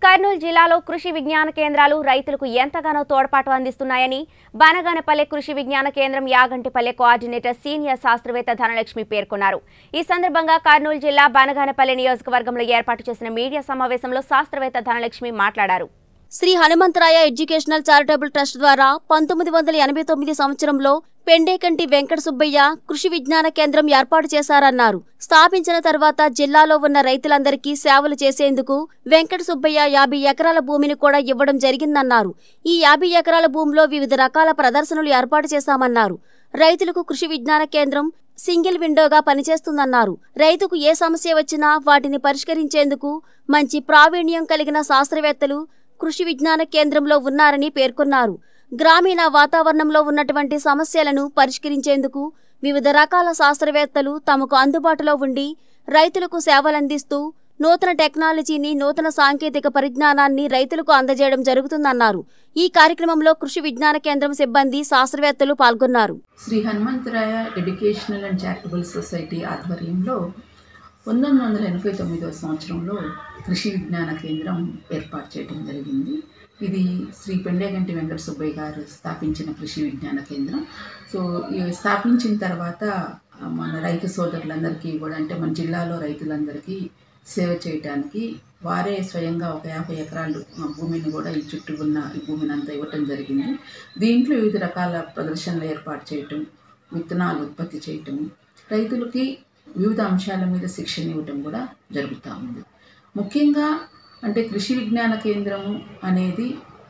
కర్నూలు జిల్లాలో కృషి విజ్ఞాన కేంద్రాలు రైతులకు ఎంతగానో తోడ్పాటు అందిస్తున్నాయని బనగానపల్లె కృషి విజ్ఞాన కేంద్రం యాగంటిపల్లె కోఆర్డినేటర్ సీనియర్ శాస్త్రవేత్త ధనలక్ష్మి పేర్కొన్నారు ఈ సందర్భంగా కర్నూలు జిల్లా బనగానపల్లె నియోజకవర్గంలో ఏర్పాటు చేసిన మీడియా సమావేశంలో శాస్త్రవేత్త ధనలక్ష్మి మాట్లాడారు Shri Hanumantharaya educational charitable trust ద్వారా పంతొమ్మిది వందల ఎనభై తొమ్మిది సంవత్సరంలో పెండేకంటి వెంకట సుబ్బయ్య కృషి విజ్ఞాన కేంద్రం ఏర్పాటు చేశారన్నారు స్థాపించిన తర్వాత జిల్లాలో ఉన్న రైతులందరికీ సేవలు చేసేందుకు వెంకట సుబ్బయ్య యాభై ఎకరాల భూమిని కూడా ఇవ్వడం జరిగిందన్నారు ఈ యాభై ఎకరాల భూమిలో వివిధ రకాల ప్రదర్శనలు ఏర్పాటు చేశామన్నారు రైతులకు కృషి విజ్ఞాన కేంద్రం సింగిల్ విండోగా పనిచేస్తుందన్నారు రైతుకు ఏ సమస్య వచ్చినా వాటిని పరిష్కరించేందుకు మంచి ప్రావీణ్యం కలిగిన శాస్త్రవేత్తలు కృషి విజ్ఞాన కేంద్రంలో ఉన్నారని పేర్కొన్నారు గ్రామీణ వాతావరణంలో ఉన్నటువంటి సమస్యలను పరిష్కరించేందుకు వివిధ రకాల శాస్త్రవేత్తలు తమకు అందుబాటులో ఉండి రైతులకు సేవలందిస్తూ నూతన టెక్నాలజీని నూతన సాంకేతిక పరిజ్ఞానాన్ని రైతులకు అందజేయడం జరుగుతుందన్నారు ఈ కార్యక్రమంలో కృషి విజ్ఞాన కేంద్రం సిబ్బంది శాస్త్రవేత్తలు పాల్గొన్నారు Shri Hanumantharaya educational and charitable society ఆధ్వర్యంలో పంతొమ్మిది వందల ఎనభై తొమ్మిదవ సంవత్సరంలో కృషి విజ్ఞాన కేంద్రం ఏర్పాటు చేయడం జరిగింది ఇది శ్రీ పెండేగంటి వెంకట సుబ్బయ్య గారు స్థాపించిన కృషి విజ్ఞాన కేంద్రం సో ఈ స్థాపించిన తర్వాత ఆ, మన రైతు సోదరులందరికీ కూడా అంటే మన జిల్లాలో రైతులందరికీ సేవ చేయడానికి వారే స్వయంగా ఒక యాభై ఎకరాలు ఆ, భూమిని కూడా ఈ చుట్టూ ఉన్న ఈ భూమిని అంతా ఇవ్వటం జరిగింది దీంట్లో వివిధ రకాల ప్రదర్శనలు ఏర్పాటు చేయటం విత్తనాలు ఉత్పత్తి చేయటం రైతులకి వివిధ అంశాల మీద శిక్షణ ఇవ్వటం కూడా జరుగుతూ ఉంది ముఖ్యంగా అంటే కృషి విజ్ఞాన కేంద్రము అనేది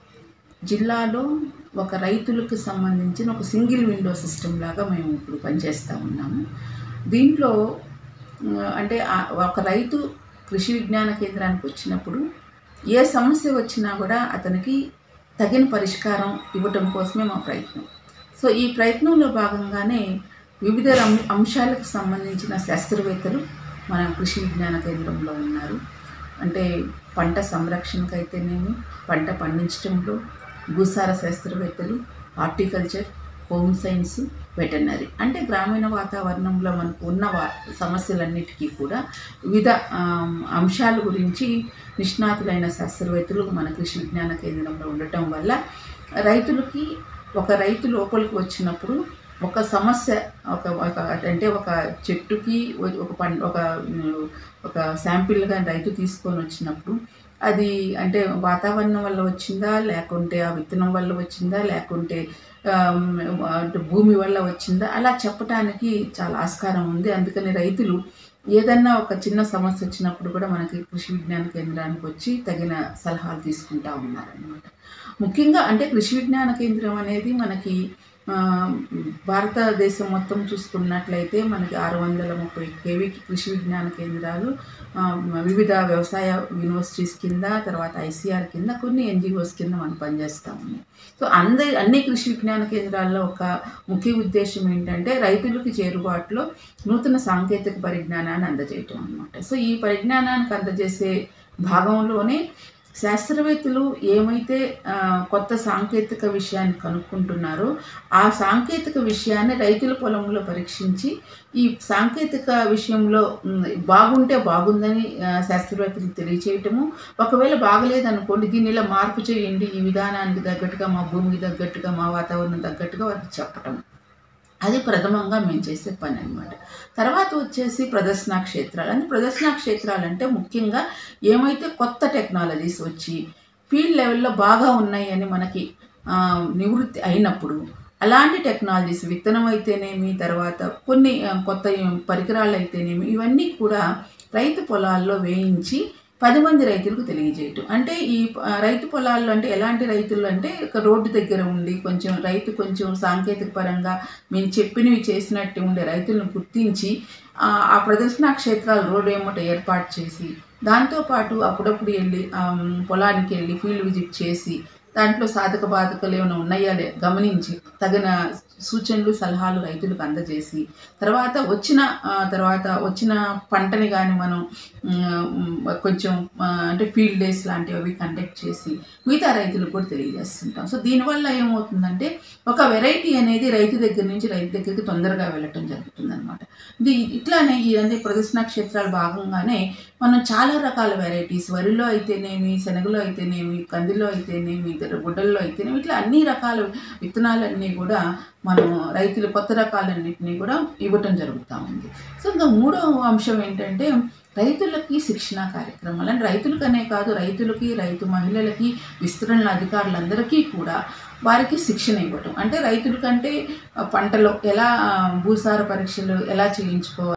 జిల్లాలో ఒక రైతులకు సంబంధించిన ఒక సింగిల్ విండో సిస్టమ్ లాగా మేము ఇప్పుడు పనిచేస్తూ ఉన్నాము దీంట్లో ఆ, అంటే ఆ- ఒక రైతు కృషి విజ్ఞాన కేంద్రానికి వచ్చినప్పుడు ఏ సమస్య వచ్చినా కూడా అతనికి తగిన పరిష్కారం ఇవ్వటం కోసమే మా ప్రయత్నం సో ఈ ప్రయత్నంలో భాగంగానే వివిధ రం- అంశాలకు సంబంధించిన శాస్త్రవేత్తలు మన కృషి విజ్ఞాన కేంద్రంలో ఉన్నారు అంటే పంట సంరక్షణకైతేనేమి పంట పండించడంలో భూసార శాస్త్రవేత్తలు హార్టికల్చర్ హోమ్ సైన్స్ వెటర్నరీ అంటే గ్రామీణ వాతావరణంలో మనకు ఉన్న వా సమస్యలన్నిటికీ కూడా వివిధ ఆమ్, అంశాల గురించి నిష్ణాతులైన శాస్త్రవేత్తలు మన కృషి విజ్ఞాన కేంద్రంలో ఉండటం వల్ల రైతులకి ఒక రైతు లోపలికి వచ్చినప్పుడు ఒక సమస్య ఒక ఒక అంటే ఒక చెట్టుకి ఒ- ఒక పం ఒక ఉమ్, ఒక శాంపిల్గా రైతు తీసుకొని వచ్చినప్పుడు అది అంటే వాతావరణం వల్ల వచ్చిందా లేకుంటే ఆ విత్తనం వల్ల వచ్చిందా లేకుంటే ఆమ్, అంటే భూమి వల్ల వచ్చిందా అలా చెప్పడానికి చాలా ఆస్కారం ఉంది అందుకని రైతులు ఏదన్నా ఒక చిన్న సమస్య వచ్చినప్పుడు కూడా మనకి కృషి విజ్ఞాన కేంద్రానికి వచ్చి తగిన సలహాలు తీసుకుంటా ఉన్నారనమాట ముఖ్యంగా అంటే కృషి విజ్ఞాన కేంద్రం అనేది మనకి ఆ, భారతదేశం మొత్తం చూసుకున్నట్లయితే మనకి ఆరు వందల ముప్పై కేవీ కృషి విజ్ఞాన కేంద్రాలు ఆ, వివిధ వ్యవసాయ యూనివర్సిటీస్ కింద తర్వాత ఐసీఆర్ కింద కొన్ని ఎన్జిఓస్ కింద మనం పనిచేస్తూ ఉన్నాం సో అందరి అన్ని కృషి విజ్ఞాన కేంద్రాల్లో ఒక ముఖ్య ఉద్దేశం ఏంటంటే రైతులకు చేరుబాటులో నూతన సాంకేతిక పరిజ్ఞానాన్ని అందజేయటం అనమాట సో ఈ పరిజ్ఞానానికి అందజేసే భాగంలోనే శాస్త్రవేత్తలు ఏమైతే ఆ, కొత్త సాంకేతిక విషయాన్ని కనుక్కుంటున్నారో ఆ సాంకేతిక విషయాన్ని రైతుల పొలంలో పరీక్షించి ఈ సాంకేతిక విషయంలో ఉమ్, బాగుంటే బాగుందని ఆ, శాస్త్రవేత్తలకు తెలియచేయటము ఒకవేళ బాగలేదనుకోండి దీన్ని ఇలా మార్పు చేయండి ఈ విధానానికి తగ్గట్టుగా మా భూమికి తగ్గట్టుగా మా వాతావరణం తగ్గట్టుగా వారికి చెప్పటం అది ప్రథమంగా మేము చేసే పని అనమాట తర్వాత వచ్చేసి ప్రదర్శనా క్షేత్రాలు అంటే ప్రదర్శనా క్షేత్రాలు అంటే ముఖ్యంగా ఏమైతే కొత్త టెక్నాలజీస్ వచ్చి ఫీల్డ్ లెవెల్లో బాగా ఉన్నాయి అని మనకి ఆ, నివృత్తి అయినప్పుడు అలాంటి టెక్నాలజీస్ విత్తనం అయితేనేమి తర్వాత కొన్ని ఆ, కొత్త పరికరాలు అయితేనేమి ఇవన్నీ కూడా రైతు పొలాల్లో వేయించి పది మంది రైతులకు తెలియజేయటం అంటే ఈ ఆ, రైతు పొలాల్లో అంటే ఎలాంటి రైతులు అంటే ఒక రోడ్డు దగ్గర ఉండి కొంచెం రైతు కొంచెం సాంకేతిక పరంగా మేము చెప్పినవి చేసినట్టు ఉండే రైతులను గుర్తించి ఆ ఆ ప్రదర్శనా క్షేత్రాలు రోడ్డు ఏమట ఏర్పాటు చేసి దాంతోపాటు అప్పుడప్పుడు వెళ్ళి ఆ, పొలానికి వెళ్ళి ఫీల్డ్ విజిట్ చేసి దాంట్లో సాధక బాధకలు ఏమైనా ఉన్నాయా లే గమనించి తగిన సూచనలు సలహాలు రైతులకు అందజేసి తర్వాత వచ్చిన ఆ, తర్వాత వచ్చిన పంటని కానీ మనం ఉమ్, కొంచెం ఆ, అంటే ఫీల్డ్ డేస్ లాంటివి అవి కండక్ట్ చేసి మిగతా రైతులకు కూడా తెలియజేస్తుంటాం సో దీనివల్ల ఏమవుతుందంటే ఒక వెరైటీ అనేది రైతు దగ్గర నుంచి రైతు దగ్గరికి తొందరగా వెళ్ళటం జరుగుతుంది అనమాట ఇది ఇట్లానే ఇదంతా ప్రదర్శన క్షేత్రాల భాగంగానే మనం చాలా రకాల వెరైటీస్ వరిలో అయితేనేమి శనగలో అయితేనేమి కందిలో అయితేనేమి ఇతర గుడ్డల్లో అయితేనేమి ఇట్లా అన్ని రకాల విత్తనాలన్నీ కూడా మనం రైతులు కొత్త రకాలన్నింటినీ కూడా ఇవ్వటం జరుగుతూ ఉంది సో ఇంకా మూడవ అంశం ఏంటంటే రైతులకి శిక్షణ కార్యక్రమాలు అంటే రైతులకనే కాదు రైతులకి రైతు మహిళలకి విస్తరణ అధికారులందరికీ కూడా వారికి శిక్షణ ఇవ్వటం అంటే రైతుల కంటే పంటలో ఎలా ఆ, భూసార పరీక్షలు ఎలా చేయించుకోవాలి